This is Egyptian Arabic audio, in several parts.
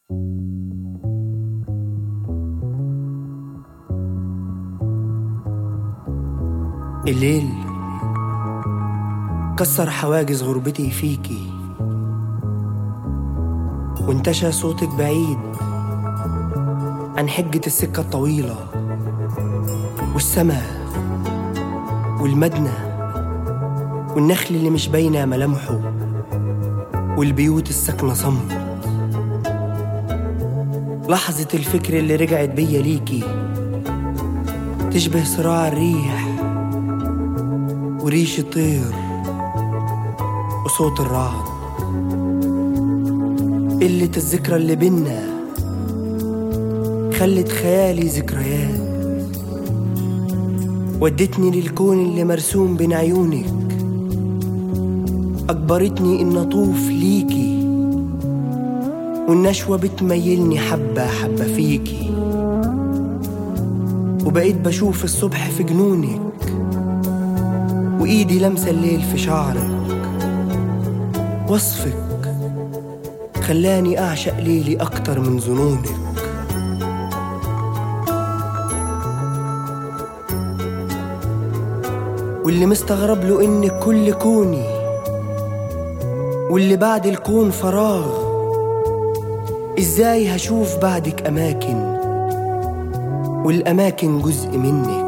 الليل كسر حواجز غربتي فيكي وانتشى صوتك بعيد عن حجة السكة الطويلة والسماء والمدنة والنخل اللي مش باينة ملامحه والبيوت الساكنة صمت لحظة الفكر اللي رجعت بيا ليكي تشبه صراع الريح وريش الطير وصوت الرعد قلة الذكرى اللي بينا خلت خيالي ذكريات ودتني للكون اللي مرسوم بين عيونك أجبرتني إن أطوف ليكي والنشوة بتميلني حبة حبة فيكي وبقيت بشوف الصبح في جنونك وإيدي لمسة الليل في شعرك وصفك خلاني أعشق ليلي أكتر من ظنونك واللي مستغرب له إنك كل كوني واللي بعد الكون فراغ إزاي هشوف بعدك أماكن والأماكن جزء منك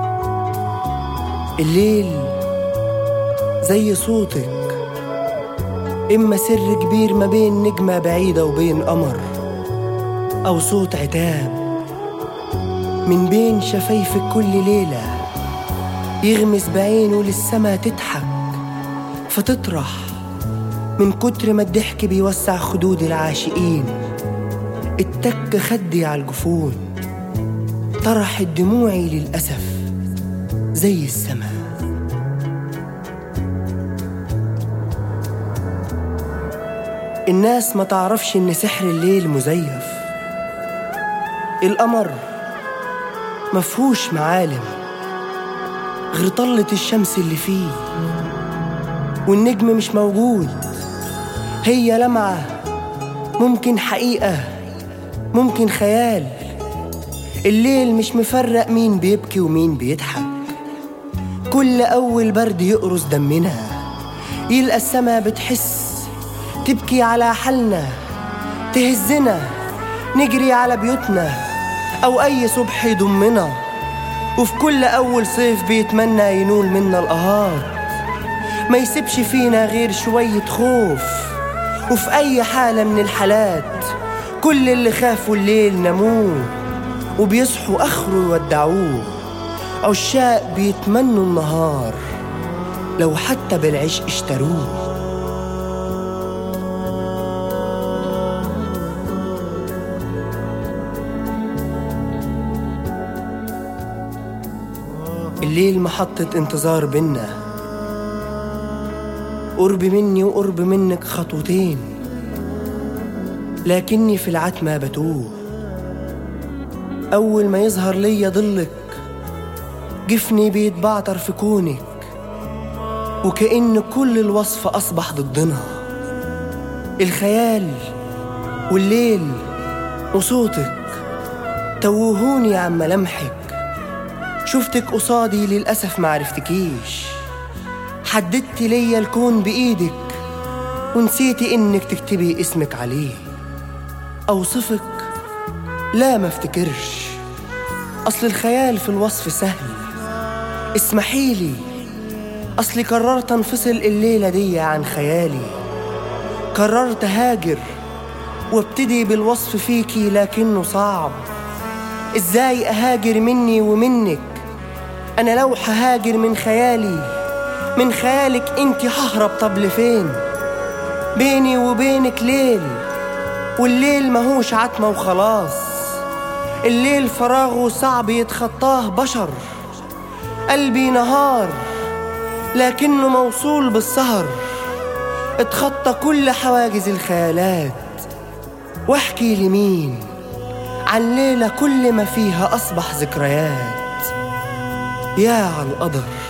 الليل زي صوتك إما سر كبير ما بين نجمة بعيدة وبين قمر أو صوت عتاب من بين شفايفك كل ليلة يغمس بعينه للسما تضحك فتطرح من كتر ما الضحك بيوسع خدود العاشقين اتك خدي على الجفون طرحت دموعي للأسف زي السما الناس ما تعرفش إن سحر الليل مزيف القمر مفهوش معالم غير طلة الشمس اللي فيه والنجم مش موجود هي لمعة ممكن حقيقة ممكن خيال الليل مش مفرق مين بيبكي ومين بيضحك كل أول برد يقرص دمنا يلقى السما بتحس تبكي على حالنا تهزنا نجري على بيوتنا أو أي صبح يضمنا وفي كل أول صيف بيتمنى ينول منا القهار ما يسيبش فينا غير شوية خوف وفي أي حالة من الحالات كل اللي خافوا الليل ناموه وبيصحوا آخره يودعوه عشاق بيتمنوا النهار لو حتى بالعشق اشتروه الليل محطة انتظار بينا قرب مني وقرب منك خطوتين لكني في العتمة بتوه أول ما يظهر ليا ضلك جفني بيتبعتر في كونك وكأن كل الوصف أصبح ضدنا الخيال والليل وصوتك توهوني عن ملامحك شفتك قصادي للأسف معرفتكيش حددتي ليا الكون بإيدك ونسيتي إنك تكتبي اسمك عليه أوصفك لا ما افتكرش أصل الخيال في الوصف سهل اسمحيلي أصلي قررت أنفصل الليلة دي عن خيالي قررت هاجر وابتدي بالوصف فيكي لكنه صعب ازاي اهاجر مني ومنك انا لو ههاجر من خيالي من خيالك انت ههرب طب لفين بيني وبينك ليل والليل ماهوش عتمة وخلاص الليل فراغه صعب يتخطاه بشر قلبي نهار لكنه موصول بالسهر اتخطى كل حواجز الخيالات واحكي لمين عن ليلة كل ما فيها أصبح ذكريات يا على القدر